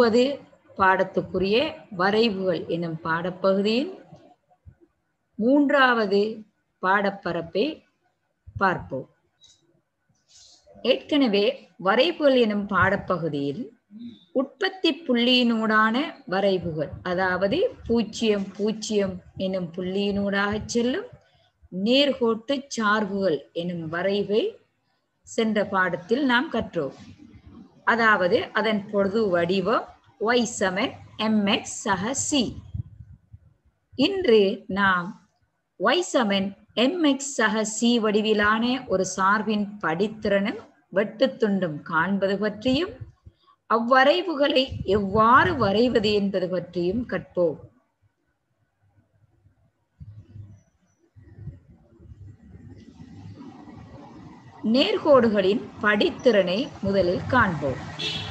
முதலாவது பாடத்துக்குரிய வரைவுகள் எனும் பாடப்பகுதியின் மூன்றாவது பாடப்பரப்பை பார்ப்போம் ஏற்கனவே வரைவுகள் எனும் பாடப்பகுதியில் உற்பத்தி புள்ளியினூடான வரைவுகள் அதாவது பூஜ்ஜியம் பூஜ்ஜியம் எனும் புள்ளியினூடாக செல்லும் நேர்கோட்டு சார்புகள் எனும் வரைவை சென்ற பாடத்தில் நாம் கற்றோம் அதாவது அதன் பொது வடிவம் ஒய் சமன் எம்எக்ஸ் சக சி இன்று நாம் ஒய் சமன் எம்எக்ஸ் சக சி வடிவிலான ஒரு சார்பின் படித்திறனும் வெட்டுத்துண்டும் காண்பது பற்றியும் அவ்வரைவுகளை எவ்வாறு வரைவது என்பது பற்றியும் கற்போம் நேர்கோடுகளின் படித்திறனை முதலில் காண்போம்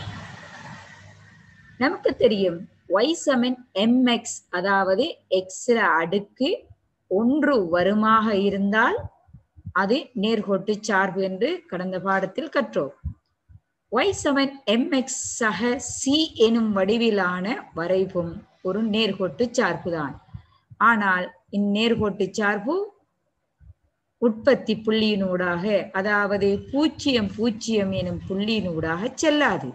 நமக்கு தெரியும் y சமன் mx அதாவது x அடுக்கு ஒன்று வருமாக இருந்தால் அது நேர்கோட்டு சார்பு என்று கடந்த பாடத்தில் கற்றோம் y சமன் mx சக c எனும் வடிவிலான வரைவும் ஒரு நேர்கோட்டு சார்புதான் ஆனால் இந்நேர்கோட்டு சார்பு உற்பத்தி புள்ளியினூடாக அதாவது பூஜ்ஜியம் பூஜ்ஜியம் எனும் புள்ளியினூடாக செல்லாது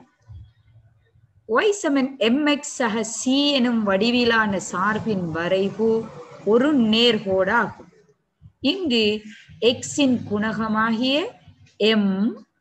ஒய் சமன் எம்எக்ஸ் சக சி எனும் வடிவிலான சார்பின் வரைவு ஒரு நேர்கோடாகும் இங்கு எக்ஸின் குணகமாகிய எம்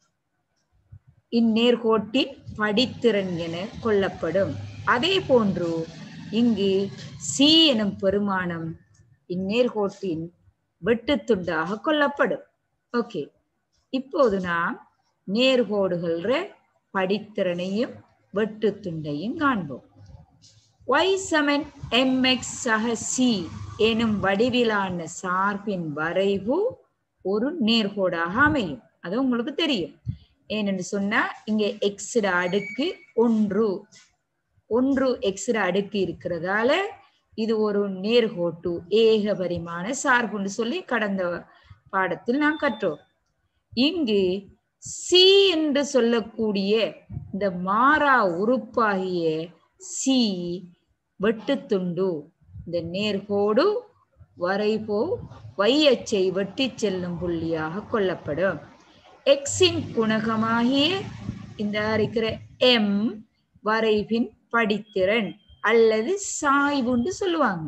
இந்நேர்கோட்டின் படித்திறன் என கொள்ளப்படும் அதே போன்று இங்கு சி எனும் பெருமானம் இந்நேர்கோட்டின் வெட்டுத்துண்டாக கொள்ளப்படும் ஓகே இப்போது நாம் நேர்கோடுகள படித்திறனையும் வெட்டுத்துண்டையும் காண்போம் ஒய் சமன் எம்எக்ஸ் சக சி எனும் வடிவிலான சார்பின் வரைவு ஒரு நேர்கோடாக அமையும் அது உங்களுக்கு தெரியும் ஏனென்று சொன்னா இங்க எக்ஸ் அடுக்கு ஒன்று ஒன்று எக்ஸ் அடுக்கு இருக்கிறதால இது ஒரு நேர்கோட்டு ஏக பரிமாண சார்புன்னு சொல்லி கடந்த பாடத்தில் நாம் கற்றோம் இங்கு சி என்று சொல்லக்கூடிய இந்த மாறா உறுப்பாகிய சி வெட்டுத்துண்டு இந்த நேர்கோடு வரைபோ வையச்சை வெட்டி செல்லும் புள்ளியாக கொள்ளப்படும் எக்ஸின் குணகமாகிய இந்த இருக்கிற எம் வரைவின் படித்திறன் அல்லது சாய்வுன்னு சொல்லுவாங்க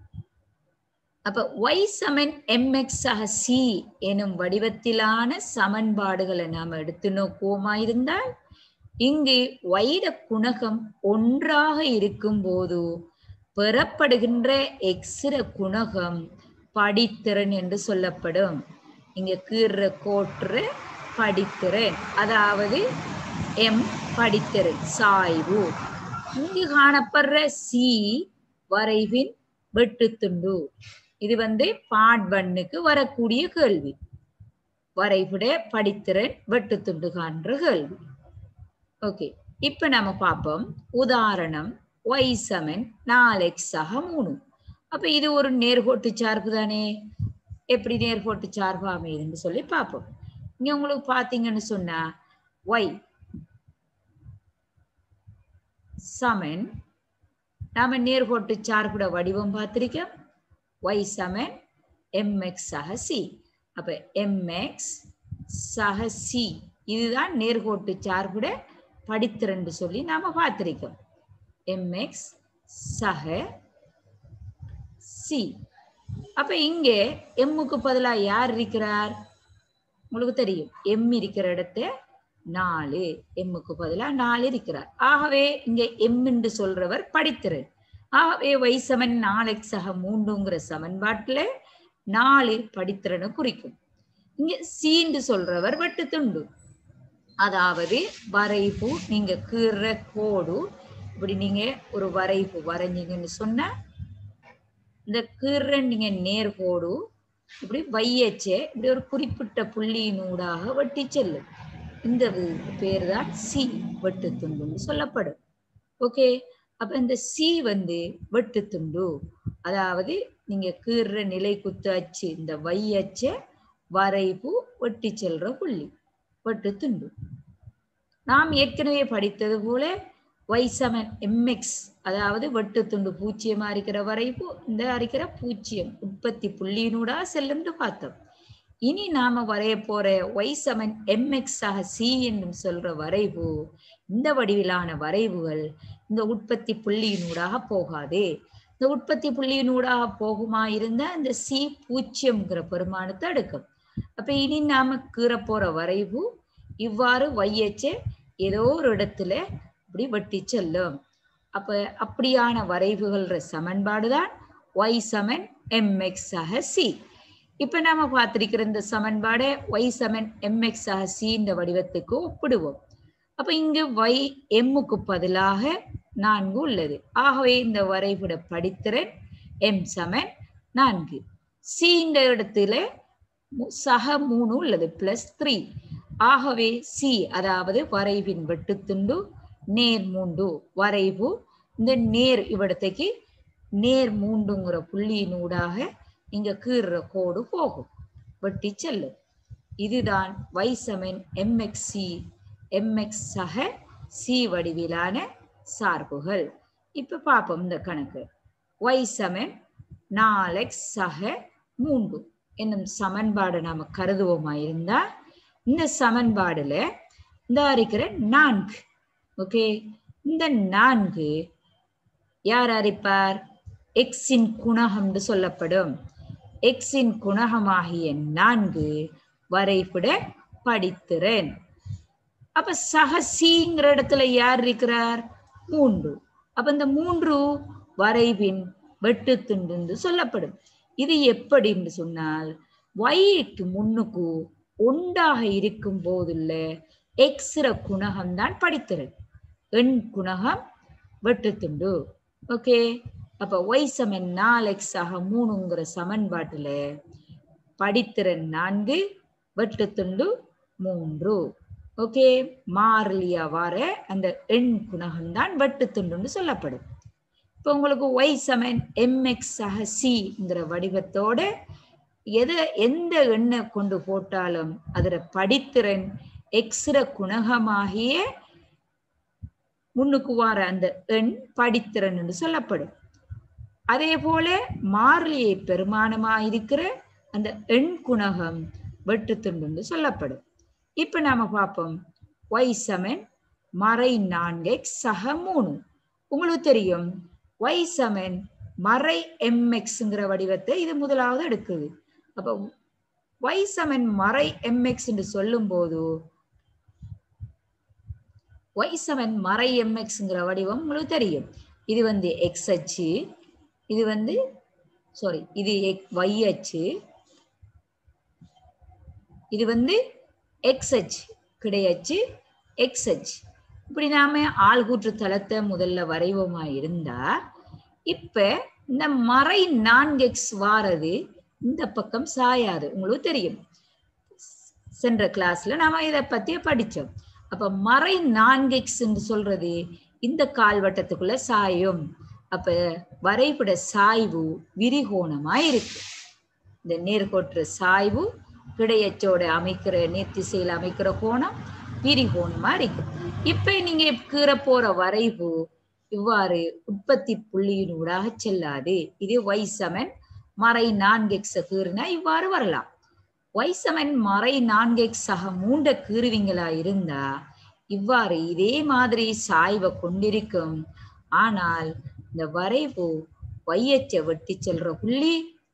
அப்ப ஒய் சமன் எம்எக்ஸ் சக சி எனும் வடிவத்திலான சமன்பாடுகளை நாம எடுத்து நோக்குவோமா இருந்தால் இங்கு வைட குணகம் ஒன்றாக இருக்கும் போது பெறப்படுகின்ற எக்ஸிர குணகம் படித்திறன் என்று சொல்லப்படும் இங்க கீற கோற்று படித்திறன் அதாவது எம் படித்திறன் சாய்வு இங்கு காணப்படுற சி வரைவின் வெட்டுத்துண்டு இது வந்து பார்ட் ஒன்னுக்கு வரக்கூடிய கேள்வி வரைபட படித்திறன் வெட்டுத்துண்டு காண்ற கேள்வி ஓகே இப்ப நம்ம பார்ப்போம் உதாரணம் ஒய் சமன் நாலு எக்ஸ் ஆக மூணு அப்ப இது ஒரு நேர்கோட்டு சார்பு தானே எப்படி நேர்கோட்டு சார்பு அமையுதுன்னு சொல்லி பார்ப்போம் இங்க உங்களுக்கு பாத்தீங்கன்னு சொன்னா ஒய் சமன் நாம நேர்கோட்டு சார்புட வடிவம் பார்த்திருக்கோம் ஒய் சமன் எம்எக்ஸ் சக சி அப்ப எம்எக்ஸ் சக சி இதுதான் நேர்கோட்டு சார்புட படித்திறன் சொல்லி நாம பார்த்திருக்கோம் எம்எக்ஸ் சக சி அப்ப இங்க எம்முக்கு பதிலா யார் இருக்கிறார் உங்களுக்கு தெரியும் எம் இருக்கிற இடத்த நாலு எம்முக்கு பதிலா நாலு இருக்கிறார் ஆகவே இங்க எம் என்று சொல்றவர் படித்திறன் ஆகவே வைசமன் நாலு சக மூன்றுங்கிற சமன்பாட்டுல நாலு படித்திறனை குறிக்கும் இங்க சீண்டு சொல்றவர் வெட்டுத்துண்டு அதாவது வரைவு நீங்க கீற கோடு இப்படி நீங்க ஒரு வரைவு வரைஞ்சீங்கன்னு சொன்னா இந்த கீற நீங்க நேர்கோடு இப்படி வையச்சே இப்படி ஒரு குறிப்பிட்ட புள்ளியினூடாக வெட்டி செல்லும் இந்த பேர் தான் சி வெட்டுத்துண்டுன்னு சொல்லப்படும் ஓகே அப்ப இந்த சி வந்து வெட்டுத்துண்டு அதாவது நீங்க கீற நிலை குத்து அச்சு இந்த வை அச்ச வரைவு வெட்டி செல்ற புள்ளி வெட்டுத்துண்டு நாம் ஏற்கனவே படித்தது போல ஒய் செவன் எம்எக்ஸ் அதாவது வெட்டு துண்டு பூச்சியமா இருக்கிற வரைவு இந்த இருக்கிற பூச்சியம் உற்பத்தி புள்ளியினூடா செல்லும்னு பார்த்தோம் இனி நாம வரைய போற ஒய் செவன் எம்எக்ஸ் ஆக சி என்னும் சொல்ற வரைவு இந்த வடிவிலான வரைவுகள் இந்த உற்பத்தி புள்ளியினூடாக போகாது இந்த உற்பத்தி புள்ளியினூடாக போகுமா இருந்தா இந்த சி பூஜ்ஜியம்ங்கிற பெருமானத்தை எடுக்கும் அப்ப இனி நாம கீற போற வரைவு இவ்வாறு வையச்ச ஏதோ ஒரு இடத்துல இப்படி வெட்டி செல்லும் அப்ப அப்படியான வரைவுகள்ற சமன்பாடு தான் ஒய் சமன் எம்எக்ஸ் ஆக சி இப்ப நாம பார்த்திருக்கிற இந்த சமன்பாடை ஒய் சமன் எம்எக்ஸ் ஆக சி இந்த வடிவத்துக்கு ஒப்பிடுவோம் அப்ப இங்கு ஒய் எம்முக்கு பதிலாக நான்கு உள்ளது ஆகவே இந்த வரைபட படித்திறன் எம் சமன் நான்கு சி இந்த இடத்துல மு- சக மூணு உள்ளது பிளஸ் த்ரீ ஆகவே சி அதாவது வரைவின் வெட்டுத்துண்டு நேர் மூண்டு வரைவு இந்த நேர் இவ்விடத்துக்கு நேர் மூண்டுங்கிற புள்ளியினூடாக இங்க கீறுற கோடு போகும் வெட்டி செல்லும் இதுதான் y சமன் mx c mx சக c வடிவிலான சார்புகள் இப்ப பார்ப்போம் இந்த கணக்கு y சமன் நாலு சக மூன்று என்னும் சமன்பாடு நாம கருதுவோமா இருந்தா இந்த சமன்பாடுல இந்த இருக்கிற நான்கு ஓகே இந்த நான்கு யார் அறிப்பார் எக்ஸின் குணகம்னு சொல்லப்படும் எக்ஸின் குணகமாகிய நான்கு வரைபட படித்திறன் அப்ப சகசிங்கிற இடத்துல யார் இருக்கிறார் மூன்று அப்ப இந்த மூன்று வரைவின் வெட்டுத்துண்டு சொல்லப்படும் இது எப்படின்னு சொன்னால் ஒய்க்கு முன்னுக்கு ஒன்றாக இருக்கும் போதுள்ள எக்ஸ்ற குணகம் தான் படித்திறன் எண் குணகம் வெட்டுத்துண்டு ஓகே அப்ப ஒய் சமன் நாலு எக்ஸ் ஆக மூணுங்கிற சமன்பாட்டுல படித்திறன் நான்கு வெட்டுத்துண்டு மூன்று ஓகே மாறிலியா வார அந்த எண் குணகம் தான் வெட்டுத்துண்டுன்னு சொல்லப்படும் இப்போ உங்களுக்கு ஒய் சமன் எம்எக்ஸ் சக சிங்கிற வடிவத்தோட எதை எந்த எண்ணை கொண்டு போட்டாலும் அதுல படித்திறன் எக்ஸ்ற குணகமாகிய முன்னுக்கு வார அந்த எண் படித்திறன் என்று சொல்லப்படும் அதே போல மாறிலியை பெருமானமாக இருக்கிற அந்த எண் குணகம் வெட்டுத்துண்டு என்று சொல்லப்படும் இப்ப நாம பார்ப்போம் ஒய் சமன் மறை நான்கு எக்ஸ் சக மூணு உங்களுக்கு தெரியும் ஒய் சமன் மறை எம்எக்ஸ்ங்கிற வடிவத்தை இது முதலாவது எடுக்குது அப்ப ஒய் சமன் மறை எம்எக்ஸ் என்று சொல்லும் போது ஒய் செவன் மறை எம்எக்ஸ்ங்கிற வடிவம் உங்களுக்கு தெரியும் இது வந்து எக்ஸ் அச்சு இது வந்து சாரி இது ஒய் அச்சு இது வந்து எக்ஸ் அச்சு கிடையச்சு எக்ஸ் அச்சு இப்படி நாம ஆள்கூற்று தளத்தை முதல்ல வரைவோமா இருந்தா இப்ப இந்த மறை நான்கு எக்ஸ் வாரது இந்த பக்கம் சாயாது உங்களுக்கு தெரியும் சென்ற கிளாஸ்ல நாம இதை பத்தி படிச்சோம் அப்ப மறை நான்கு எக்ஸ் சொல்றது இந்த கால்வட்டத்துக்குள்ள சாயும் அப்ப வரைபட சாய்வு விரிகோணமா இருக்கு இந்த நேர்கோற்று சாய்வு கிடையச்சோட அமைக்கிற நேர்த்திசையில் அமைக்கிற கோணம் விரிகோணமா இருக்கு இப்ப நீங்க கீற போற வரைவு இவ்வாறு உற்பத்தி புள்ளியினூடாக செல்லாது இது ஒய் சமன் மறை நான்கு எக்ஸ கீறுனா இவ்வாறு வரலாம் ஒய் சமன் மறை நான்கு எக்ஸ் சக மூண்ட கீறுவீங்களா இருந்தா இவ்வாறு இதே மாதிரி சாய்வை கொண்டிருக்கும் ஆனால் இந்த வரைவு வையச்ச வெட்டி செல்ற புள்ளி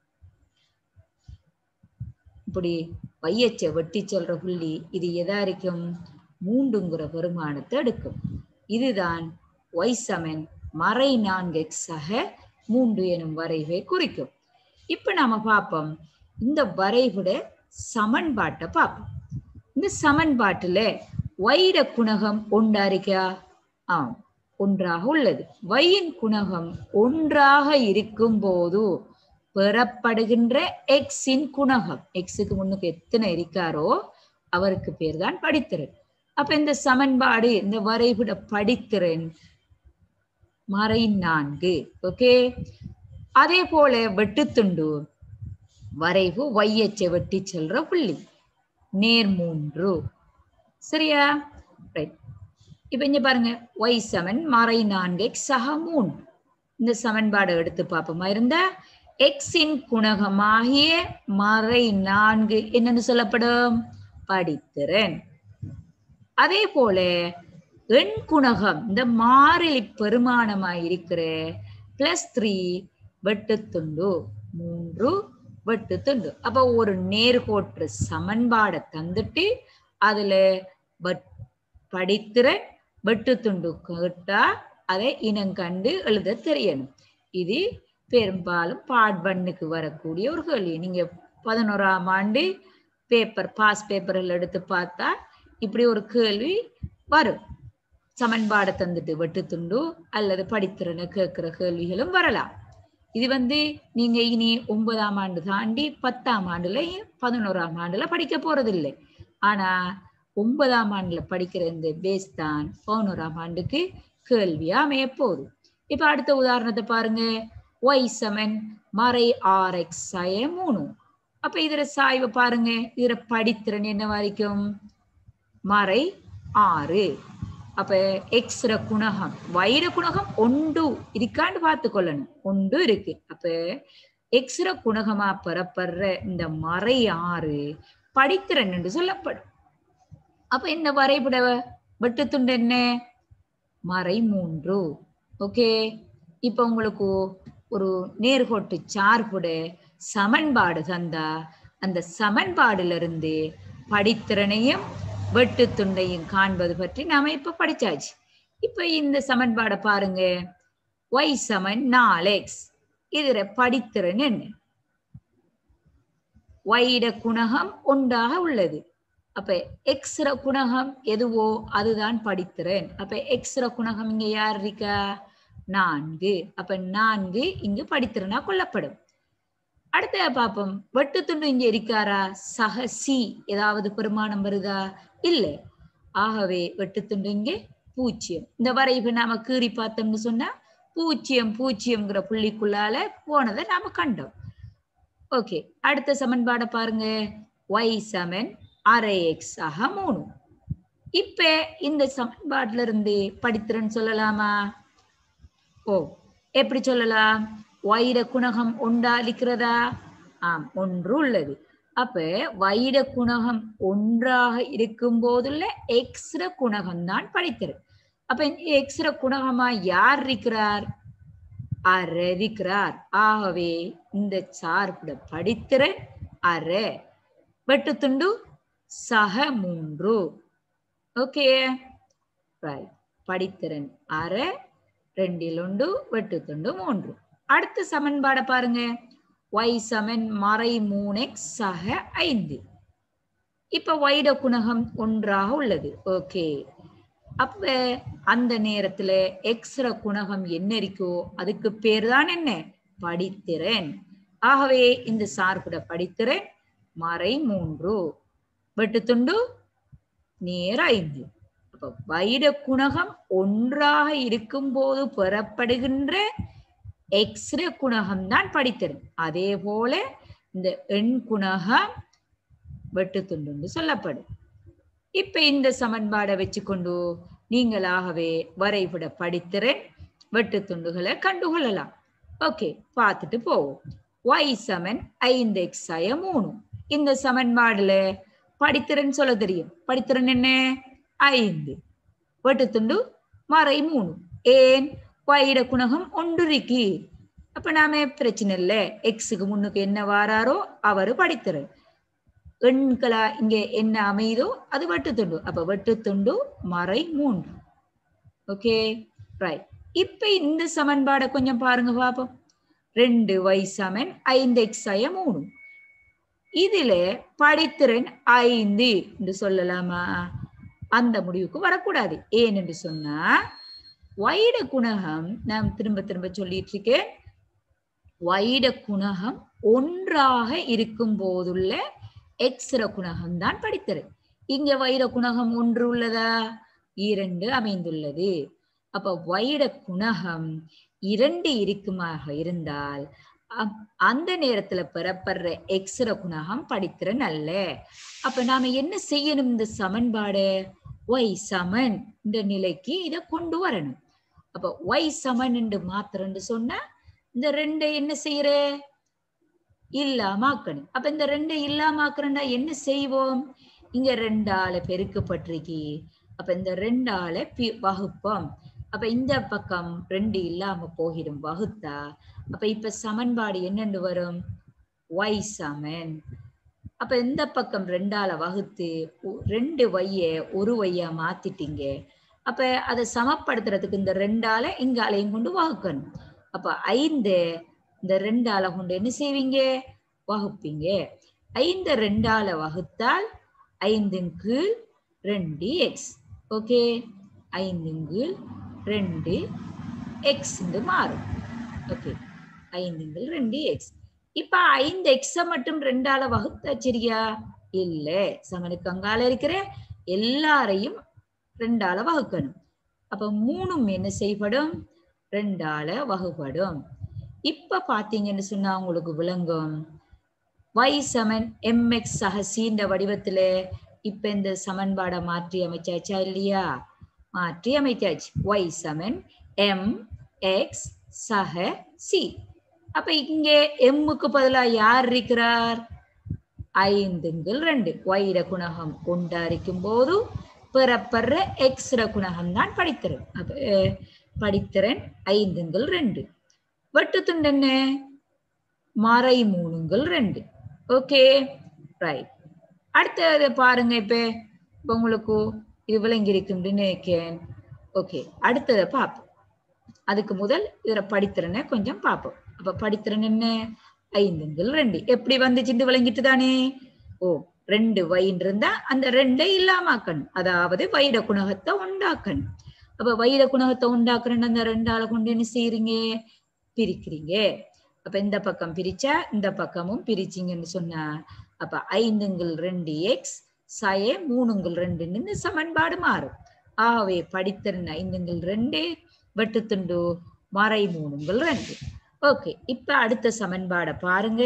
இப்படி வையச்ச வெட்டி செல்ற புள்ளி இது எதா இருக்கும் மூண்டுங்கிற பெருமானத்தை எடுக்கும் இதுதான் ஒய் சமன் மறை நான்கு எக்ஸ் சக மூன்று எனும் வரைவை குறிக்கும் இப்ப நாம பார்ப்போம் இந்த வரைவிட சமன்பாட்டை பார்ப்போம் இந்த சமன்பாட்டுல வைட குணகம் ஒன்றா இருக்கா ஆம் ஒன்றாக உள்ளது வையின் குணகம் ஒன்றாக இருக்கும் போது பெறப்படுகின்ற எக்ஸின் குணகம் எக்ஸுக்கு முன்னுக்கு எத்தனை இருக்காரோ அவருக்கு பேர் தான் படித்திறன் அப்ப இந்த சமன்பாடு இந்த வரைபட படித்திறன் மறை நான்கு ஓகே அதே போல வெட்டுத்துண்டு வரைவு வையச்சை வெட்டி செல்ற புள்ளி நேர் மூன்று சரியா ரைட் இப்ப இங்க பாருங்க ஒய் செவன் மறை நான்கு எக்ஸ் சக மூணு இந்த சமன்பாடை எடுத்து பார்ப்போமா இருந்தா எக்ஸின் குணகமாகிய மறை நான்கு என்னன்னு சொல்லப்படும் படித்திறன் அதே போல எண் குணகம் இந்த மாறிலி பெருமானமாய் இருக்கிற பிளஸ் த்ரீ வெட்டுத்துண்டு மூன்று வெட்டுத்துண்டு அப்ப ஒரு நேர்கோட்டு சமன்பாடை தந்துட்டு அதுல வெட்- படித்திறன் வெட்டுத்துண்டு கேட்டா அதை இனங்கண்டு எழுத தெரியணும் இது பெரும்பாலும் பாட்பண்ணுக்கு வரக்கூடிய ஒரு கேள்வி நீங்க பதினோராம் ஆண்டு பேப்பர் பாஸ் பேப்பரில் எடுத்து பார்த்தா இப்படி ஒரு கேள்வி வரும் சமன்பாடை தந்துட்டு வெட்டுத்துண்டு அல்லது படித்திறனை கேட்கிற கேள்விகளும் வரலாம் இது வந்து நீங்க இனி ஒன்பதாம் ஆண்டு தாண்டி பத்தாம் ஆண்டுல பதினோராம் ஆண்டுல படிக்க போறதில்லை ஆனா ஒன்பதாம் ஆண்டுல படிக்கிற இந்த பேஸ் தான் பதினோராம் ஆண்டுக்கு கேள்வியா அமைய போகுது இப்ப அடுத்த உதாரணத்தை பாருங்க ஒய் செவன் மறை ஆர் எக்ஸ் சாய மூணு அப்ப இதுல சாய்வை பாருங்க இதுல படித்திறன் என்ன வரைக்கும் மறை ஆறு அப்ப எக்ஸ்ர குணகம் வைர குணகம் ஒன்று இருக்கான்னு பார்த்து கொள்ளணும் ஒன்று இருக்கு அப்ப எக்ஸ்ர குணகமா பெறப்படுற இந்த மறை ஆறு படித்திறன் என்று சொல்லப்படும் அப்ப என்ன வரைபட வெட்டுத்துண்டு என்ன மறை மூன்று ஓகே இப்ப உங்களுக்கு ஒரு நேர்கோட்டு சார்புட சமன்பாடு தந்தா அந்த சமன்பாடுல இருந்து படித்திறனையும் வெட்டுத்துண்டையும் காண்பது பற்றி நாம இப்ப படிச்சாச்சு இப்ப இந்த சமன்பாடை பாருங்க ஒய் சமன் நாலு எக்ஸ் இதுல படித்திறன் என்ன ஒய்ட குணகம் ஒன்றாக உள்ளது அப்ப எக்ஸ்ர குணகம் எதுவோ அதுதான் படித்திறன் அப்ப எக்ஸ்ர குணகம் இங்க யார் இருக்கா நான்கு அப்ப நான்கு இங்கு படித்திறனா கொள்ளப்படும் அடுத்த பாப்போம் வெட்டுத்துண்டு இங்க இருக்காரா சக சி ஏதாவது பெருமானம் வருதா இல்லை ஆகவே வெட்டுத்துண்டு இங்கே பூஜ்ஜியம் இந்த வரைவு நாம கீறி பார்த்தோம்னு சொன்னா பூஜ்ஜியம் பூஜ்ஜியம்ங்கிற புள்ளிக்குள்ளால போனதை நாம கண்டோம் ஓகே அடுத்த சமன்பாடை பாருங்க ஒய் சமன் அரை எக்ஸ் ஆக மூணு இப்ப இந்த சமன்பாட்டுல இருந்து படித்திறன் சொல்லலாமா ஓ எப்படி சொல்லலாம் வைர குணகம் ஒன்றா இருக்கிறதா ஆம் ஒன்று உள்ளது அப்ப வைர குணகம் ஒன்றாக இருக்கும் போதுள்ள எக்ஸ்ர குணகம் தான் படித்திறன் அப்ப இந்த எக்ஸ்ர குணகமா யார் இருக்கிறார் அற இருக்கிறார் ஆகவே இந்த சார்புட படித்திறன் அற வெட்டுத்துண்டு சக மூன்று ஓகே ரைட் படித்திறன் அற ரெண்டில் உண்டு வெட்டுத்துண்டு மூன்று அடுத்த சமன்பாடை பாருங்க ஒய் சமன் மறை மூணு எக்ஸ் சக ஐந்து இப்ப வைட குணகம் ஒன்றாக உள்ளது ஓகே அப்ப அந்த நேரத்துல எக்ஸ்ர குணகம் என்ன இருக்கோ அதுக்கு பேர் தான் என்ன படித்திறன் ஆகவே இந்த சார்புட படித்திறன் மறை மூன்று வெட்டுத்துண்டு நேர் ஐந்து அப்ப வைட குணகம் ஒன்றாக இருக்கும்போது பெறப்படுகின்ற எக்ஸ்ர குணகம் தான் படித்திறன் அதே போல இந்த எண் குணகம் வெட்டுத்துண்டு சொல்லப்படும் இப்ப இந்த சமன்பாடை வச்சுக்கொண்டு நீங்களாகவே வரைபட படித்திறன் வெட்டுத்துண்டுகளை கண்டுகொள்ளலாம் ஓகே பார்த்துட்டு போவோம் ஒய் சமன் ஐந்து எக்ஸ் ஆய மூணு இந்த சமன்பாடுல படித்திறன் சொல்ல தெரியும் படித்திறன் என்ன ஐந்து வெட்டுத்துண்டு மறை மூணு ஏன் வைட குணகம் ஒன்று இருக்கு அப்ப நாம பிரச்சனை இல்லை எக்ஸுக்கு முன்னுக்கு என்ன வாராரோ அவரு படித்திறன் எண்களா இங்க என்ன அமையுதோ அது வெட்டுத்துண்டு அப்ப வெட்டுத்துண்டு மறை மூன்று ஓகே ரைட் இப்ப இந்த சமன்பாடை கொஞ்சம் பாருங்க பாப்போம் ரெண்டு y சமன் ஐந்து எக்ஸ் ஆய மூணு இதுல படித்திறன் ஐந்து என்று சொல்லலாமா அந்த முடிவுக்கு வரக்கூடாது ஏன் என்று சொன்னா வைட குணகம் நான் திரும்ப திரும்ப சொல்லிட்டு இருக்கேன் வைட குணகம் ஒன்றாக இருக்கும் போதுள்ள எக்ஸ்ர குணகம் தான் படித்திறன் இங்க வைர குணகம் ஒன்று உள்ளதா இரண்டு அமைந்துள்ளது அப்ப வைட குணகம் இரண்டு இருக்குமாக இருந்தால் அப்- அந்த நேரத்துல பெறப்படுற எக்ஸ்ர குணகம் படித்திறன் அல்ல அப்ப நாம என்ன செய்யணும் இந்த சமன்பாடு ஒய் சமன் இந்த நிலைக்கு இதை கொண்டு வரணும் அப்ப ஒய் சமன் என்று மாத்திரன்னு சொன்னா இந்த ரெண்டை என்ன செய்யற இல்லாமாக்கணும் அப்ப இந்த ரெண்டை இல்லாமாக்குறா என்ன செய்வோம் இங்க ரெண்டால பெருக்கப்பட்டிருக்கி அப்ப இந்த ரெண்டால பி வகுப்போம் அப்ப இந்த பக்கம் ரெண்டு இல்லாம போகிடும் வகுத்தா அப்ப இப்ப சமன்பாடு என்னென்று வரும் ஒய் சமன் அப்ப இந்த பக்கம் ரெண்டால வகுத்து ஒ- ரெண்டு வைய ஒரு வையா மாத்திட்டீங்க அப்ப அதை சமப்படுத்துறதுக்கு இந்த ரெண்டால இங்காலையும் கொண்டு வகுக்கணும் அப்ப ஐந்து இந்த ரெண்டால கொண்டு என்ன செய்வீங்க வகுப்பீங்க ஐந்து ரெண்டால வகுத்தால் ஐந்தின் கீழ் ரெண்டு எக்ஸ் ஓகே ஐந்தின் கீழ் ரெண்டு எக்ஸ் மாறும் ஓகே ஐந்தின் கீழ் ரெண்டு எக்ஸ் இப்ப ஐந்து எக்ஸ மட்டும் ரெண்டால வகுத்தா சரியா இல்ல சமனுக்கு அங்கால இருக்கிற எல்லாரையும் ரெண்டால வகுக்கணும் அப்ப மூணும் என்ன செய்யப்படும் ரெண்டால வகுப்படும் இப்ப பாத்தீங்கன்னு சொன்னா உங்களுக்கு விளங்கும் y சமன் mx சக சீன்ற வடிவத்துல இப்ப இந்த சமன்பாடை மாற்றி அமைச்சாச்சா இல்லையா மாற்றி அமைச்சாச்சு y சமன் m x சக சி அப்ப இங்க எம்முக்கு பதிலா யார் இருக்கிறார் ஐந்துங்கள் ரெண்டு வைர குணகம் கொண்டாரிக்கும் போது பெறப்படுற எக்ஸ்ர குணகம் தான் படித்திறன் அப்ப அஹ், படித்திறன் ஐந்துங்கள் ரெண்டு வெட்டு துண்டு என்ன மறை மூணுங்கள் ரெண்டு ஓகே ரைட் அடுத்தது பாருங்க இப்ப இப்ப உங்களுக்கு இது விளங்கி இருக்குன்னு நினைக்கிறேன் ஓகே அடுத்ததை பார்ப்போம் அதுக்கு முதல் இதுல படித்திறனை கொஞ்சம் பார்ப்போம் அப்ப படித்திறன் என்ன ஐந்துங்கள் ரெண்டு எப்படி வந்துச்சுன்னு விளங்கிட்டு தானே ஓ ரெண்டு வயின் இருந்தா அந்த ரெண்டை இல்லாமாக்கணும் அதாவது வைர குணகத்தை உண்டாக்கணும் அப்ப வைர குணகத்தை உண்டாக்குறேன்னு அந்த ரெண்டால கொண்டு என்ன செய்யறீங்க பிரிக்கிறீங்க அப்ப இந்த பக்கம் பிரிச்சா இந்த பக்கமும் பிரிச்சிங்கன்னு சொன்னா அப்ப ஐந்துங்கள் ரெண்டு எக்ஸ் சய மூணுங்கள் ரெண்டுன்னு இந்த சமன்பாடு மாறும் ஆகவே படித்திறன் ஐந்துங்கள் ரெண்டு வெட்டுத்துண்டு மறை மூணுங்கள் ரெண்டு ஓகே இப்ப அடுத்த சமன்பாடை பாருங்க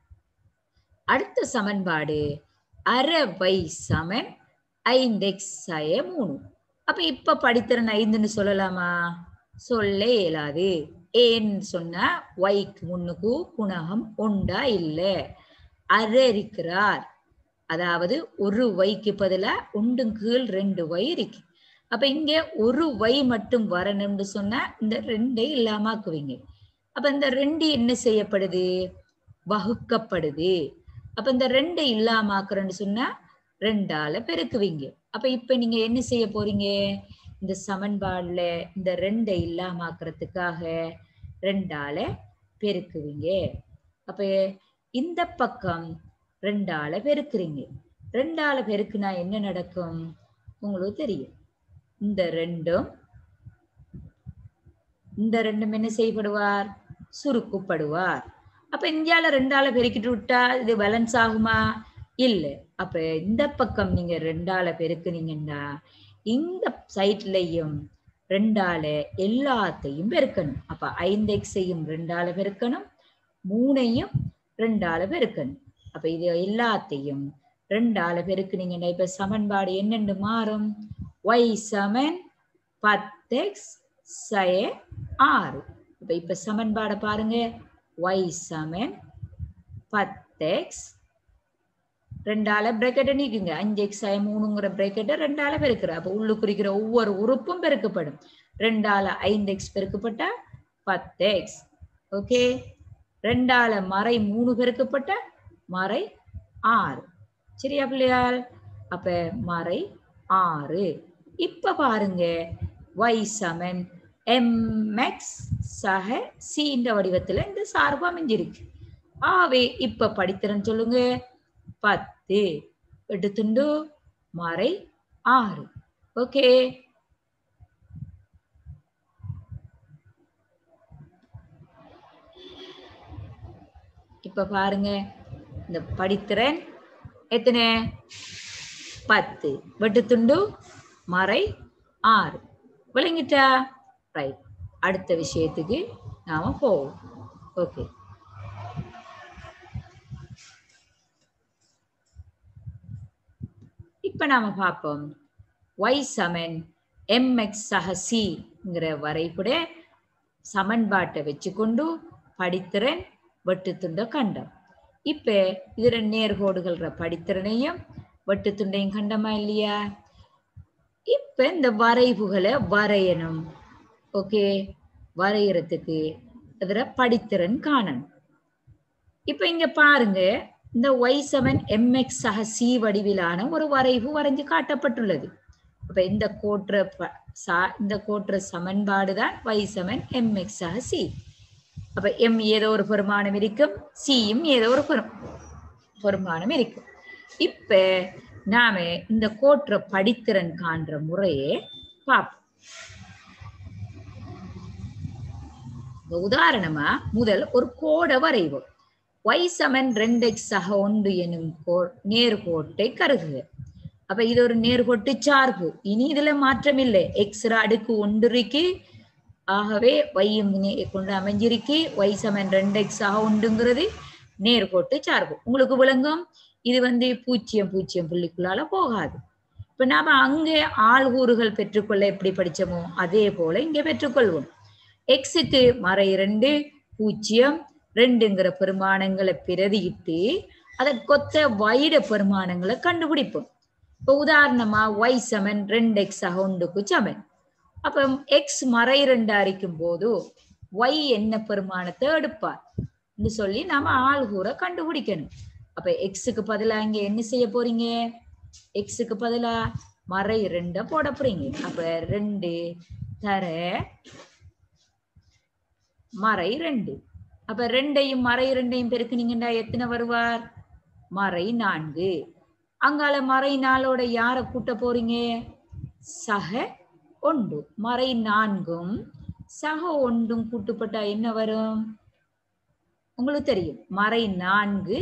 அடுத்த சமன்பாடு அரை வை சமன் ஐந்து எக்ஸ் சய மூணு அப்ப இப்ப படித்திறன் ஐந்துன்னு சொல்லலாமா சொல்ல இயலாது ஏன்னு சொன்னா வைக்கு முன்னுக்கு குணகம் உண்டா இல்ல அரை இருக்கிறார் அதாவது ஒரு வைக்கு பதிலா உண்டும் கீழ் ரெண்டு வை இருக்கு அப்ப இங்க ஒரு வை மட்டும் வரணும்னு சொன்னா இந்த ரெண்டை இல்லாமாக்குவீங்க அப்ப இந்த ரெண்டு என்ன செய்யப்படுது வகுக்கப்படுது அப்ப இந்த ரெண்டை இல்லாமாக்குறேன்னு சொன்னா ரெண்டால பெருக்குவீங்க அப்ப இப்ப நீங்க என்ன செய்ய போறீங்க இந்த சமன்பாடுல இந்த ரெண்டை இல்லாமாக்குறதுக்காக ரெண்டால பெருக்குவீங்க அப்ப இந்த பக்கம் ரெண்டால பெருக்குறீங்க ரெண்டால பெருக்குனா என்ன நடக்கும் உங்களுக்கு தெரியும் இந்த ரெண்டும் இந்த ரெண்டும் என்ன செய்யப்படுவார் சுருக்குப்படுவார் அப்ப இந்தியால ரெண்டால பெருக்கிட்டு விட்டா இது பேலன்ஸ் ஆகுமா இல்ல அப்ப இந்த பக்கம் நீங்க ரெண்டால பெருக்குனீங்கன்னா இந்த சைட்லயும் ரெண்டால எல்லாத்தையும் பெருக்கணும் அப்ப ஐந்து எக்ஸையும் ரெண்டால பெருக்கணும் மூணையும் ரெண்டால பெருக்கணும் அப்ப இது எல்லாத்தையும் ரெண்டால பெருக்குனீங்கன்னா இப்ப சமன்பாடு என்னென்று மாறும் y சமன் பத்து எக்ஸ் சய ஆறு இப்ப இப்ப சமன்பாடை பாருங்க y சமன் பத்து எக்ஸ் ரெண்டால பிரேக்கெட்டை நீக்குங்க அஞ்சு எக்ஸ் ஆய மூணுங்கிற பிரேக்கெட்டை ரெண்டால பெருக்கிற அப்ப உள்ளுக்கு இருக்கிற ஒவ்வொரு உறுப்பும் பெருக்கப்படும் ரெண்டால ஐந்து எக்ஸ் பெருக்கப்பட்டா பத்து எக்ஸ் ஓகே ரெண்டால மறை மூணு பெருக்கப்பட்ட மறை ஆறு சரியா பிள்ளையால் அப்ப மறை ஆறு இப்ப பாருங்க y சமன் mx சக சீன்ற வடிவத்துல இந்த சார்பு அமைஞ்சிருக்கு ஆவே இப்ப படித்திறன் சொல்லுங்க பத்து எடுத்துண்டு மறை ஆறு ஓகே இப்ப பாருங்க இந்த படித்திறன் எத்தனை பத்து வெட்டுத்துண்டு மறை ஆறு விளங்கிட்டா ரைட் அடுத்த விஷயத்துக்கு நாம போவோம் ஓகே இப்ப நாம பார்ப்போம் ஒய் சமன் எம்எக்ஸ் சக சிங்கிற வரைபட சமன்பாட்டை வச்சுக்கொண்டு படித்திறன் வெட்டுத்துண்ட கண்டம் இப்ப இதுல நேர்கோடுகள்ற படித்திறனையும் வெட்டுத்துண்டையும் கண்டமா இல்லையா இப்ப இந்த வரைவுகளை வரையணும் ஓகே வரையறதுக்கு அதுல படித்திறன் காணணும் இப்ப இங்க பாருங்க இந்த ஒய் செவன் எம்எக்ஸ் சக சி வடிவிலான ஒரு வரைவு வரைஞ்சு காட்டப்பட்டுள்ளது அப்ப இந்த கோற்ற ப- சா- இந்த கோற்ற சமன்பாடு தான் ஒய் செவன் எம்எக்ஸ் சக சி அப்ப எம் ஏதோ ஒரு பெருமானம் இருக்கும் சியும் ஏதோ ஒரு பெரும் பெருமானம் இருக்கும் இப்ப நாம இந்த கோற்ற படித்திறன் காண்ற முறையே பார்ப்போம் இப்ப உதாரணமா முதல் ஒரு கோடை வரைவோம் y சமன் ரெண்டு எக்ஸ் சக ஒன்று எனும் கோ நேர்கோட்டை கருதுக அப்ப இது ஒரு நேர்கோட்டு சார்பு இனி இதுல மாற்றம் இல்லை எக்ஸ் அடுக்கு ஒன்றுக்கு ஆகவே வையும் கொண்டு அமைஞ்சிருக்கு y சமன் ரெண்டு எக்ஸ் ஆக உண்டுங்கிறது நேர்கோட்டு சார்பு உங்களுக்கு விளங்கும் இது வந்து பூஜ்ஜியம் பூஜ்ஜியம் புள்ளிக்குள்ளால போகாது இப்ப நாம அங்கே ஆள்கூறுகள் பெற்றுக்கொள்ள எப்படி படிச்சோமோ அதே போல இங்க பெற்றுக்கொள்வோம் எக்ஸுக்கு மறை இரண்டு பூஜ்ஜியம் ரெண்டுங்கிற பெருமானங்களை பிரதியிட்டு அதை கொத்த வைட பெருமானங்களை கண்டுபிடிப்போம் இப்போ உதாரணமா ஒய் சமன் ரெண்டு எக்ஸ் ஒன்றுக்கு சமன் அப்ப எக்ஸ் மறை ரெண்டு அரிக்கும் போது ஒய் என்ன பெருமானத்தை எடுப்பார் என்று சொல்லி நாம ஆள்கூற கண்டுபிடிக்கணும் அப்ப எக்ஸுக்கு பதிலா இங்க என்ன செய்ய போறீங்க எக்ஸுக்கு பதிலா மறை ரெண்ட போட போறீங்க அப்ப ரெண்டு தர மறை ரெண்டு அப்ப ரெண்டையும் மறை ரெண்டையும் பெருக்குனீங்கன்னா எத்தனை வருவார் மறை நான்கு அங்கால மறை நாளோட யார கூட்ட போறீங்க சக ஒன்று மறை நான்கும் சக ஒன்றும் கூட்டுப்பட்டா என்ன வரும் உங்களுக்கு தெரியும் மறை நான்கு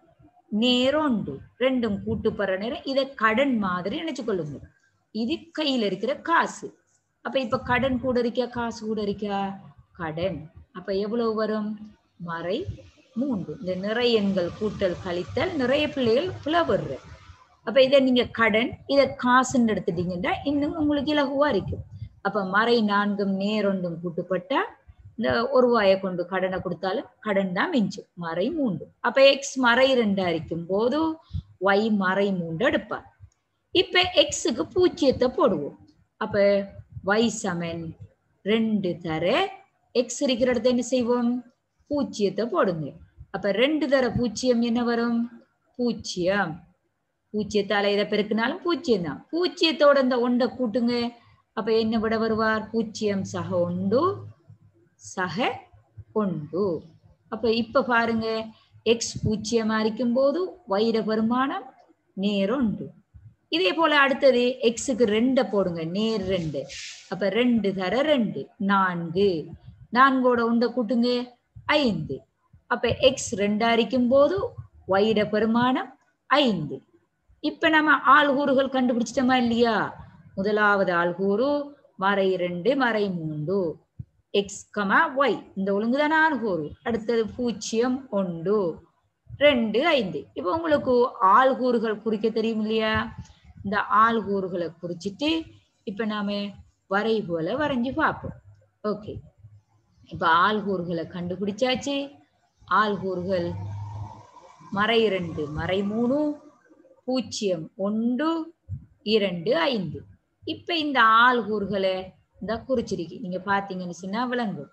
நேரொண்டு ரெண்டும் கூட்டுப்படுற நேரம் இதை கடன் மாதிரி நினைச்சு கொள்ளுங்க இது கையில இருக்கிற காசு அப்ப இப்ப கடன் கூட இருக்கா காசு கூட இருக்கா கடன் அப்ப எவ்வளவு வரும் மறை மூன்று இந்த நிறை எண்கள் கூட்டல் கழித்தல் நிறைய பிள்ளைகள் புலவர்ற அப்ப இதை நீங்க கடன் இதை காசுன்னு எடுத்துட்டீங்கன்னா இன்னும் உங்களுக்கு இலகுவா இருக்கும் அப்ப மறை நான்கும் நேரொண்டும் கூட்டுப்பட்டா இந்த ஒரு ரூபாயை கொண்டு கடனை கொடுத்தாலும் கடன் தான் மிஞ்சும் மறை மூன்று அப்ப எக்ஸ் மறை ரெண்டு அரிக்கும் போது ஒய் மறை மூன்று எடுப்பார் இப்ப எக்ஸுக்கு பூஜ்ஜியத்தை போடுவோம் அப்ப ஒய் சமன் ரெண்டு தர எக்ஸ் இருக்கிற இடத்த என்ன செய்வோம் பூஜ்ஜியத்தை போடுங்க அப்ப ரெண்டு தர பூஜ்ஜியம் என்ன வரும் பூஜ்ஜியம் பூஜ்ஜியத்தால இதை பெருக்கினாலும் பூஜ்ஜியம் தான் பூஜ்ஜியத்தோட இந்த ஒன்றை கூட்டுங்க அப்ப என்ன விட வருவார் பூஜ்ஜியம் சக ஒன்று சக ஒன்று அப்ப இப்ப பாருங்க எக்ஸ் பூஜ்ஜியமா இருக்கும் போது வைர பெருமானம் நேர் ஒன்று இதே போல அடுத்தது எக்ஸுக்கு ரெண்டை போடுங்க நேர் ரெண்டு அப்ப ரெண்டு தர ரெண்டு நான்கு நான்கோட உண்டை கூட்டுங்க ஐந்து அப்ப எக்ஸ் ரெண்டா இருக்கும் போது வைட பெருமானம் ஐந்து இப்ப நம்ம ஆள்கூறுகள் கண்டுபிடிச்சிட்டோமா இல்லையா முதலாவது ஆள்கூறு மறை ரெண்டு மறை மூன்று எக்ஸ் கமா ஒய் இந்த ஒழுங்குதான ஆள்கூறு அடுத்தது பூஜ்ஜியம் ஒன்று ரெண்டு ஐந்து இப்போ உங்களுக்கு ஆள்கூறுகள் குறிக்க தெரியும் இல்லையா இந்த ஆள்கூறுகளை குறிச்சிட்டு இப்ப நாம வரைபோல வரைஞ்சு பார்ப்போம் ஓகே இப்ப ஆள்கூறுகளை கண்டுபிடிச்சாச்சு ஆள்கூறுகள் மறை ரெண்டு மறை மூணு பூஜ்ஜியம் ஒன்று இரண்டு ஐந்து இப்ப இந்த ஆள்கூறுகளை இந்த குறிச்சிருக்கு நீங்க பாத்தீங்கன்னு சொன்னா விளங்கும்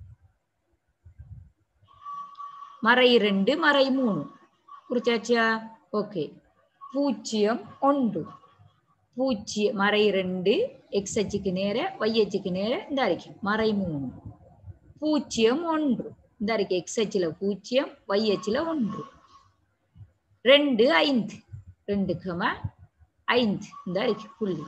மறை ரெண்டு மறை மூணு குறிச்சாச்சா ஓகே பூஜ்ஜியம் ஒன்று பூஜ்ஜியம் மறை ரெண்டு எக்ஸ் அச்சுக்கு நேர ஒய் அச்சுக்கு நேர இந்த அறிக்கை மறை மூணு பூஜ்ஜியம் ஒன்று இந்த அறிக்கை எக்ஸ் அச்சில் பூஜ்ஜியம் ஒய் அச்சில் ஒன்று ரெண்டு ஐந்து ரெண்டு கம ஐந்து இந்த அறிக்கை புள்ளி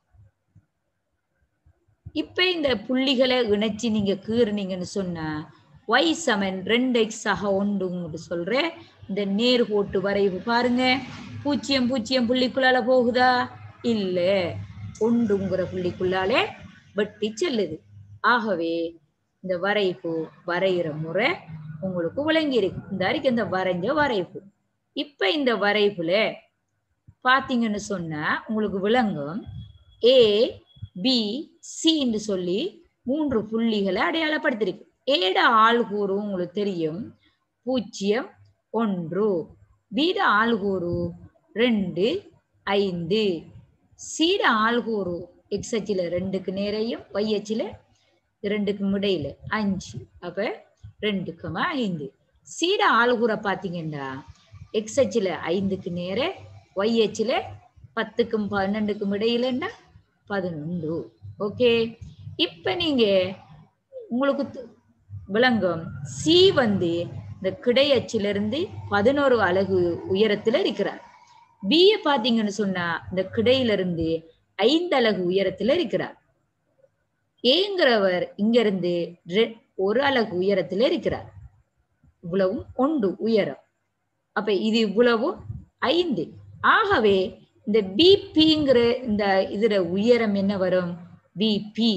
இப்ப இந்த புள்ளிகளை இணைச்சு நீங்க கீறுனீங்கன்னு சொன்னா ஒய் சமன் ரெண்டு எக்ஸ் ஆக ஒன்றுன்னு சொல்றேன் இந்த நேர்கோட்டு வரைவு பாருங்க பூஜ்ஜியம் பூஜ்ஜியம் புள்ளிக்குள்ளால போகுதா இல்ல ஒன்றுங்கிற புள்ளிக்குள்ளாலே வெட்டி செல்லுது ஆகவே இந்த வரைவு வரைகிற முறை உங்களுக்கு விளங்கி இருக்கு இந்த அறிக்கை இந்த வரைஞ்ச வரைவு இப்ப இந்த வரைவுல பாத்தீங்கன்னு சொன்னா உங்களுக்கு விளங்கும் ஏ பி சின்னு சொல்லி மூன்று புள்ளிகளை அடையாளப்படுத்திருக்கு ஏட ஆள்கூறு உங்களுக்கு தெரியும் பூஜ்ஜியம் ஒன்று பீட ஆள்கூறு ரெண்டு ஐந்து சீட ஆள்கூறு எக்ஸ் அச்சில் ரெண்டுக்கு நேரையும் ஒய் அச்சில் ரெண்டுக்கும் இடையில அஞ்சு அப்ப ரெண்டுக்குமா ஐந்து சீட ஆள்கூரை பார்த்தீங்கன்னா எக்ஸ் அச்சில் ஐந்துக்கு நேர ஒய் அச்சில் பத்துக்கும் பன்னெண்டுக்கும் இடையிலன்னா பதினொன்று ஓகே இப்ப நீங்க உங்களுக்கு து- விளங்கும் சி வந்து இந்த கிடை அச்சிலிருந்து பதினோரு அலகு உயரத்துல இருக்கிறார் பிய பாத்தீங்கன்னு சொன்னா இந்த கிடையிலிருந்து ஐந்து அலகு உயரத்துல இருக்கிறார் ஏங்கிறவர் இங்க இருந்து ரெ- ஒரு அலகு உயரத்துல இருக்கிறார் இவ்வளவும் ஒன்று உயரம் அப்ப இது இவ்வளவும் ஐந்து ஆகவே இந்த பிபிங்கிற இந்த இதுல உயரம் என்ன வரும் பிபி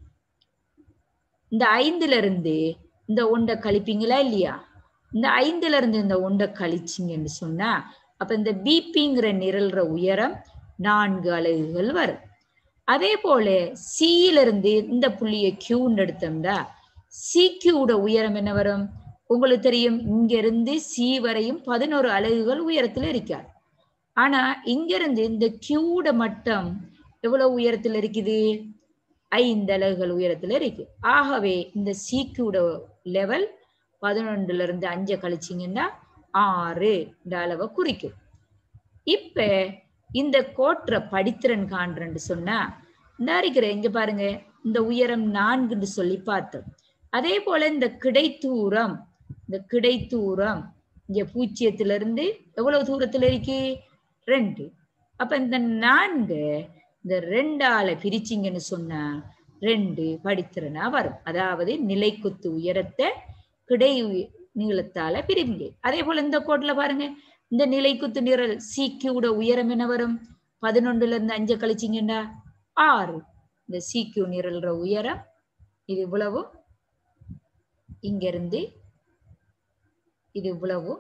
இந்த ஐந்துல இருந்து இந்த ஒண்டை கழிப்பீங்களா இல்லையா இந்த ஐந்துல இருந்து இந்த ஒண்டை கழிச்சிங்கன்னு சொன்னா அப்ப இந்த பிபிங்கிற நிரல்ற உயரம் நான்கு அலகுகள் வரும் அதே போல சியில இருந்து இந்த புள்ளிய கியூன்னு எடுத்தோம்னா சிக்யூட உயரம் என்ன வரும் உங்களுக்கு தெரியும் இங்க இருந்து சி வரையும் பதினோரு அலகுகள் உயரத்துல இருக்கார் ஆனா இங்க இருந்து இந்த கியூட மட்டம் எவ்வளவு உயரத்துல இருக்குது ஐந்து அலகுகள் உயரத்துல இருக்கு ஆகவே இந்த சிக்யூட லெவல் பதினொன்றுல இருந்து அஞ்சை கழிச்சிங்கன்னா ஆறு இந்த அளவை குறிக்கும் இப்ப இந்த கோற்ற படித்திறன் காண்றன்னு சொன்னா இந்த இருக்கிற இங்க பாருங்க இந்த உயரம் நான்குன்னு சொல்லி பார்த்தோம் அதே போல இந்த கிடைத்தூரம் இந்த கிடைத்தூரம் இங்க பூஜ்ஜியத்துல இருந்து எவ்வளவு தூரத்துல இருக்கு ரெண்டு அப்ப இந்த நான்கு இந்த ரெண்டால பிரிச்சிங்கன்னு சொன்னா ரெண்டு படித்திறனா வரும் அதாவது நிலைக்குத்து உயரத்தை கிடை உய- நீளத்தால பிரிங்க அதே போல இந்த கோட்ல பாருங்க இந்த நிலைக்குத்து நிரல் சிக்யூட உயரம் என்ன வரும் பதினொன்றுல இருந்து அஞ்சு கழிச்சிங்கன்னா ஆறு இந்த சிக்யூ நிரல்ற உயரம் இது இவ்வளவு இங்க இருந்து இது இவ்வளவு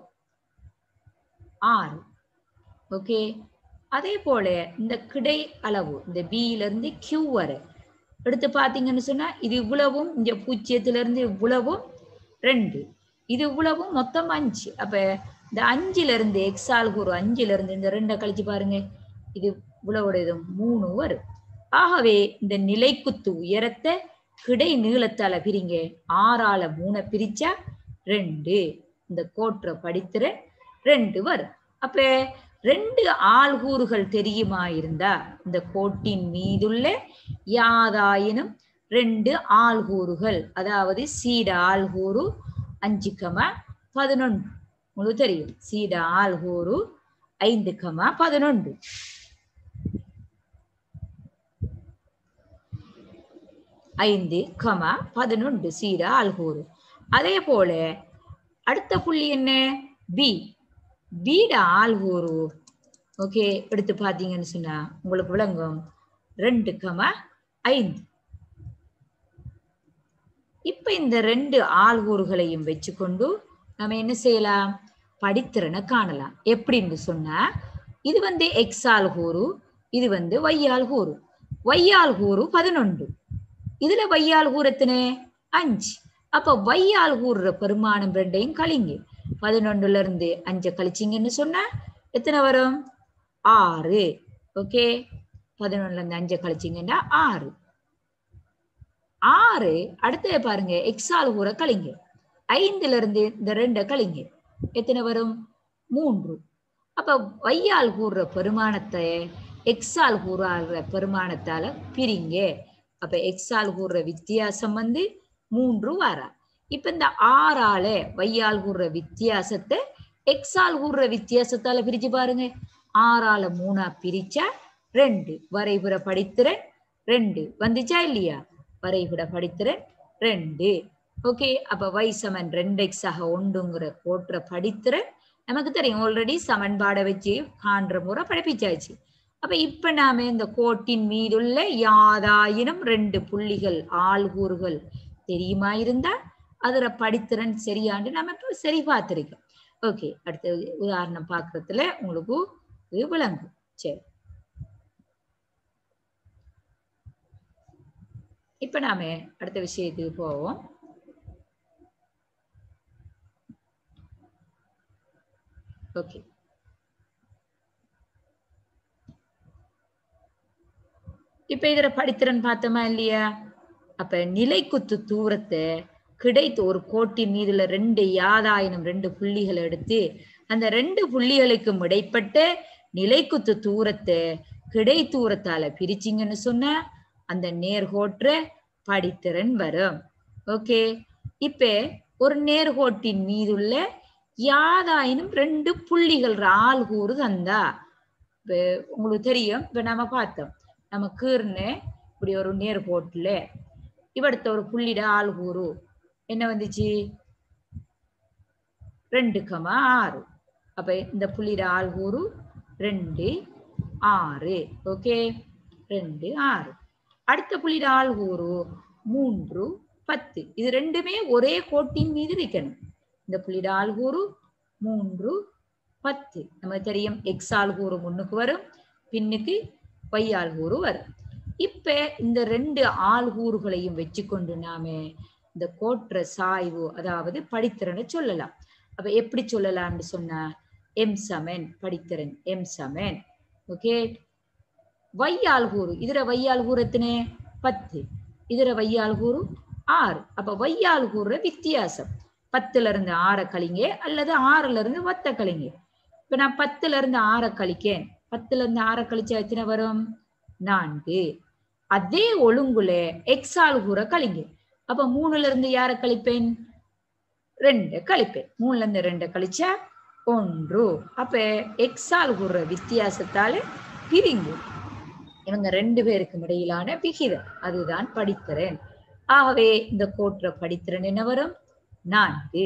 ஆறு ஓகே அதே போல இந்த கிடை அளவு இந்த பியில இருந்து கியூ வரை எடுத்து பாத்தீங்கன்னு சொன்னா இது இவ்வளவும் இங்க பூஜ்ஜியத்துல இருந்து இவ்வளவும் ரெண்டு இது இவ்வளவும் மொத்தம் அஞ்சு அப்ப இந்த அஞ்சுல இருந்து எக்ஸால் கூறு அஞ்சுல இருந்து இந்த ரெண்டை கழிச்சு பாருங்க இது இவ்வளவோட இது மூணு வரும் ஆகவே இந்த நிலைக்குத்து உயரத்தை கிடை நீளத்தால பிரிங்க ஆறால மூணை பிரிச்சா ரெண்டு இந்த கோற்றை படித்திர ரெண்டு வரும் அப்ப ரெண்டு ஆள்கூறுகள் தெரியுமா இருந்தா இந்த கோட்டின் மீதுள்ள யாதாயினும் ரெண்டு ஆள்கூறுகள் அதாவது சீட ஆள்கூறு அஞ்சு கமா பதினொன்று உங்களுக்கு தெரியும் சீட ஆள்கூறு ஐந்து கமா பதினொன்று ஐந்து கமா பதினொன்று சீட ஆள்கூறு அதே போல அடுத்த புள்ளி என்ன பி பீட ஆள்கூறு ஓகே எடுத்து பார்த்தீங்கன்னு சொன்னா உங்களுக்கு விளங்கும் ரெண்டு கமா ஐந்து இப்ப இந்த ரெண்டு ஆள்கூறுகளையும் வச்சுக்கொண்டு நம்ம என்ன செய்யலாம் படித்திறனை காணலாம் எப்படின்னு சொன்னா இது வந்து எக்ஸ் ஆள்கூறு இது வந்து வையால் கூறு வையால் கூறு பதினொன்று இதுல வையால் கூறு எத்தனை அஞ்சு அப்ப வையால் கூறுற பெருமானம் ரெண்டையும் கழிங்க பதினொன்றுல இருந்து அஞ்சை கழிச்சிங்கன்னு சொன்னா எத்தனை வரும் ஆறு ஓகே பதினொன்னுல இருந்து அஞ்சை கழிச்சிங்கன்னா ஆறு ஆறு அடுத்தது பாருங்க எக்ஸால் கூற கழிங்க ஐந்துல இருந்து இந்த ரெண்டை கழிங்க எத்தனை வரும் மூன்று அப்ப வையால் கூறுற பெருமானத்தை எக்ஸால் கூறுற பெருமானத்தால பிரிங்க அப்ப எக்ஸால் கூறுற வித்தியாசம் வந்து மூன்று வாரா இப்ப இந்த ஆறால வையால் கூறுற வித்தியாசத்தை எக்ஸால் கூறுற வித்தியாசத்தால பிரிச்சு பாருங்க ஆறால மூணா பிரிச்சா ரெண்டு வரைபுற படித்திறன் ரெண்டு வந்துச்சா இல்லையா வரைபட படித்திறன் ரெண்டு ஓகே அப்ப y சமன் ரெண்டு எக்ஸ் ஆக ஒன்றுங்கிற கோற்ற படித்திறன் நமக்கு தெரியும் ஆல்ரெடி சமன்பாடை வச்சு காண்ற முறை படிப்பிச்சாச்சு அப்ப இப்ப நாம இந்த கோட்டின் மீதுள்ள யாதாயினும் ரெண்டு புள்ளிகள் ஆள்கூறுகள் தெரியுமா இருந்தா அதுல படித்திறன் சரியாண்டு நம்ம இப்ப சரி பார்த்திருக்கோம் ஓகே அடுத்த உதாரணம் பார்க்கறதுல உங்களுக்கு இது விளங்கும் சரி இப்ப நாம அடுத்த விஷயத்துக்கு போவோம் ஓகே இப்ப இதுல படித்திறன் பார்த்தோமா இல்லையா அப்ப நிலைக்குத்து தூரத்தை கிடைத்த ஒரு கோட்டின் மீதுல ரெண்டு யாதாயினும் ரெண்டு புள்ளிகளை எடுத்து அந்த ரெண்டு புள்ளிகளுக்கும் இடைப்பட்ட நிலைக்குத்து தூரத்தை கிடை தூரத்தால பிரிச்சிங்கன்னு சொன்னா அந்த நேர்கோற்ற படித்திறன் வரும் ஓகே இப்ப ஒரு நேர்கோட்டின் மீதுள்ள யாதாயினும் ரெண்டு புள்ளிகள் ஆள் கூறு தந்தா இப்ப உங்களுக்கு தெரியும் இப்ப நம்ம பார்த்தோம் நம்ம கீர்னு இப்படி ஒரு நேர்கோட்டுல இவடுத்த ஒரு புள்ளிட ஆள் கூறு என்ன வந்துச்சு ரெண்டு கமா ஆறு அப்ப இந்த புள்ளிட ஆள் கூறு ரெண்டு ஆறு ஓகே ரெண்டு ஆறு அடுத்த புள்ளிட ஆள் கூறு மூன்று பத்து இது ரெண்டுமே ஒரே கோட்டின் மீது இருக்கணும் இந்த புள்ளிட ஆள் கூறு மூன்று பத்து நமக்கு தெரியும் எக்ஸ் ஆள் கூறு முன்னுக்கு வரும் பின்னுக்கு y ஆள் கூறு வரும் இப்ப இந்த ரெண்டு ஆள் கூறுகளையும் வச்சுக்கொண்டு நாம இந்த கோற்ற சாய்வு அதாவது படித்திறனை சொல்லலாம் அப்ப எப்படி சொல்லலாம்னு சொன்னா எம் சமன் படித்திறன் எம் சமன் ஓகே வையால் கூறு இதுல வையால் கூறு எத்தனை பத்து இதுல வையால் கூறு ஆறு அப்ப வையால் கூறுற வித்தியாசம் பத்துல இருந்து ஆறை கழிங்க அல்லது ஆறுல இருந்து வத்த கழிங்க இப்ப நான் பத்துல இருந்து ஆறை கழிக்கேன் பத்துல இருந்து ஆறை கழிச்சா எத்தனை வரும் நான்கு அதே ஒழுங்குல எக்ஸால் கூற கழிங்க அப்ப மூணுல இருந்து யாரை கழிப்பேன் ரெண்டு கழிப்பேன் மூணுல இருந்து ரெண்டு கழிச்சா ஒன்று அப்ப எக்ஸால் கூற வித்தியாசத்தால பிரிங்கு இவங்க ரெண்டு பேருக்கும் இடையிலான விகிதம் அதுதான் படித்திறன் ஆகவே இந்த கோற்ற படித்திறன் என்ன வரும் நான்கு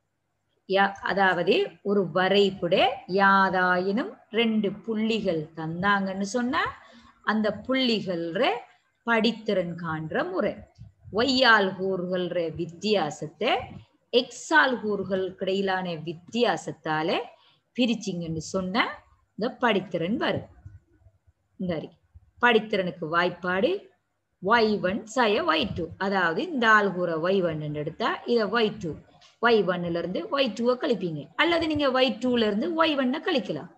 யா- அதாவது ஒரு வரைபட யாதாயினும் ரெண்டு புள்ளிகள் தந்தாங்கன்னு சொன்னா அந்த புள்ளிகள்ற படித்திறன் காண்ற முறை ஒய்யால் கூறுகள்ற வித்தியாசத்தை எக்ஸால் கூறுகளுக்கு இடையிலான வித்தியாசத்தால பிரிச்சிங்கன்னு சொன்னா இந்த படித்திறன் வரும் இந்த அறி. படித்திறனுக்கு வாய்ப்பாடு ஒய் ஒன் சய ஒய் டூ அதாவது இந்த ஆள் கூற ஒய் ஒன் எடுத்தா இதை ஒய் டூ ஒய் ஒன்னுல இருந்து ஒய் டூவை கழிப்பீங்க அல்லது நீங்க ஒய் டூல இருந்து ஒய் ஒன்னை கழிக்கலாம்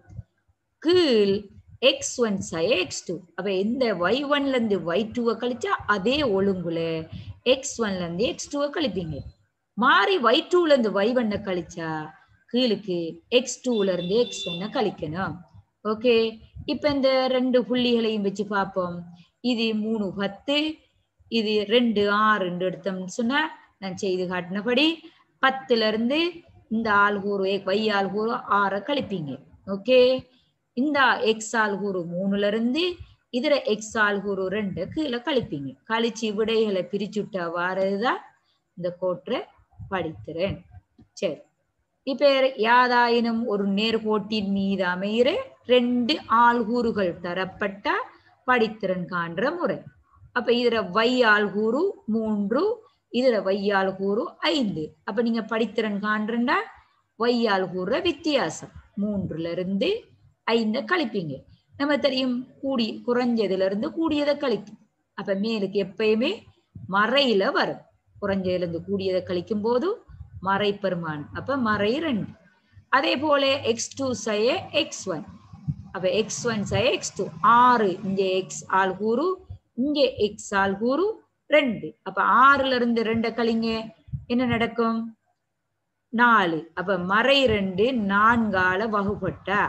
கீழ் எக்ஸ் ஒன் சய எக்ஸ் டூ அப்ப இந்த ஒய் ஒன்ல இருந்து ஒய் டூவை கழிச்சா அதே ஒழுங்குல எக்ஸ் ஒன்ல இருந்து எக்ஸ் டூவை கழிப்பீங்க மாறி ஒய் டூல இருந்து ஒய் ஒன்னை கழிச்சா கீழுக்கு எக்ஸ் டூல இருந்து எக்ஸ் ஒன்னை கழிக்கணும் ஓகே இப்ப இந்த ரெண்டு புள்ளிகளையும் வச்சு பார்ப்போம் இது மூணு பத்து இது ரெண்டு ஆறு ரெண்டு எடுத்தோம்னு சொன்னா நான் செய்து காட்டினபடி பத்துல இருந்து இந்த ஆள் கூறு வை ஆள் கூறு ஆறை கழிப்பீங்க ஓகே இந்த எக்ஸ் ஆள் கூறு மூணுல இருந்து இதுல எக்ஸ் ஆள் கூறு ரெண்டு கீழே கழிப்பீங்க கழிச்சு விடைகளை பிரிச்சுட்டா வாரதுதான் இந்த கோற்றை படித்திறன் சரி இப்ப யாதாயினும் ஒரு நேர்கோட்டின் மீது அமைகிற ரெண்டு ஆள்கூறுகள் தரப்பட்ட படித்திறன் காண்ற முறை அப்ப இதுல வை ஆள்கூறு மூன்று இதுல வை ஆள்கூறு ஐந்து அப்ப நீங்க படித்திறன் காண்றா வை ஆள்கூறுற வித்தியாசம் மூன்றுல இருந்து ஐந்த கழிப்பீங்க நம்ம தெரியும் கூடி குறைஞ்சதுல இருந்து கூடியதை கழிக்கும் அப்ப மேலுக்கு எப்பயுமே மறையில வரும் குறைஞ்சதுல இருந்து கூடியதை கழிக்கும் போது மறை பெருமான் அப்ப மறை ரெண்டு அதே போல எக்ஸ் டூ சய எக்ஸ் ஒன் அப்ப எக்ஸ் ஒன் சய எக்ஸ் டூ ஆறு இங்க எக்ஸ் ஆள் கூறு இங்க எக்ஸ் ஆள் கூறு ரெண்டு அப்ப ஆறுல இருந்து ரெண்ட கழிங்க என்ன நடக்கும் நாலு அப்ப மறை ரெண்டு நான்கால வகுப்பட்டா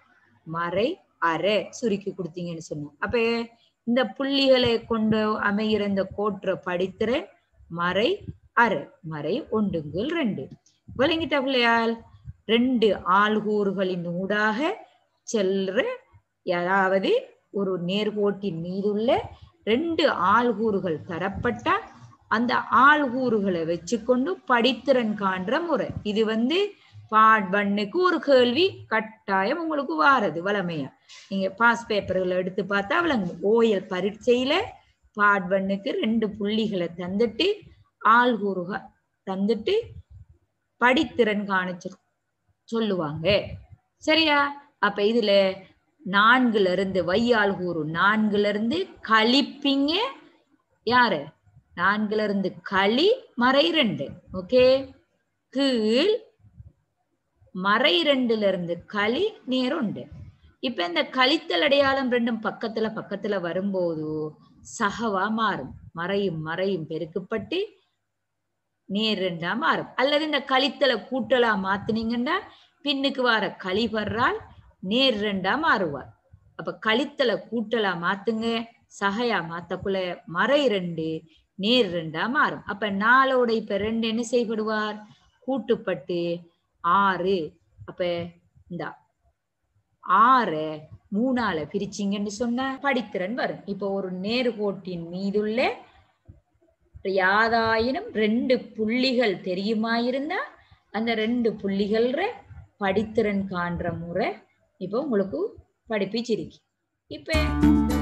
மறை அரை சுருக்கி கொடுத்தீங்கன்னு சொன்னோம் அப்ப இந்த புள்ளிகளை கொண்டு அமைகிற இந்த கோற்ற படித்திற மறை அரை மறை ஒண்டுங்குள் ரெண்டு விளங்கிட்ட பிள்ளையால் ரெண்டு ஆள்கூறுகளின் ஊடாக செல்ற அதாவது ஒரு நேர்கோட்டின் மீதுள்ள ரெண்டு ஆள்கூறுகள் தரப்பட்ட அந்த ஆள்கூறுகளை வச்சுக்கொண்டு படித்திறன் காண்ற முறை இது வந்து பார்ட் ஒன்னுக்கு ஒரு கேள்வி கட்டாயம் உங்களுக்கு வாரது வளமையா நீங்க பாஸ் பேப்பர்களை எடுத்து பார்த்தா விளங்கும் ஓயல் பரீட்சையில பார்ட் ஒன்னுக்கு ரெண்டு புள்ளிகளை தந்துட்டு ஆள்கூறுக தந்துட்டு படித்திறன் காண சொல்- சொல்லுவாங்க சரியா அப்ப இதுல நான்குல இருந்து வையாள் கூறு நான்குல இருந்து கழிப்பிங்க யாரு நான்குல இருந்து களி மறை ரெண்டு ஓகே கீழ் மறை ரெண்டுல இருந்து களி நேருண்டு இப்ப இந்த கழித்தல் அடையாளம் ரெண்டும் பக்கத்துல பக்கத்துல வரும்போது சகவா மாறும் மறையும் மறையும் பெருக்கப்பட்டு நேர் ரெண்டா மாறும் அல்லது இந்த கழித்தலை கூட்டலா மாத்துனீங்கன்னா பின்னுக்கு வர களி வர்றால் நேர் ரெண்டா மாறுவார் அப்ப கழித்தலை கூட்டலா மாத்துங்க சகையா மாத்தக்குள்ள மறை ரெண்டு நேர் ரெண்டா மாறும் அப்ப நாளோட இப்ப ரெண்டு என்ன செய்யப்படுவார் கூட்டுப்பட்டு ஆறு அப்ப இந்த ஆறு மூணால பிரிச்சிங்கன்னு சொன்னா படித்திறன் வரும் இப்போ ஒரு நேர்கோட்டின் மீதுள்ள யாதாயினும் ரெண்டு புள்ளிகள் தெரியுமாயிருந்தா அந்த ரெண்டு புள்ளிகள்ற படித்திறன் காண்ற முறை இப்போ உங்களுக்கு படிப்பிச்சிருக்கு இப்ப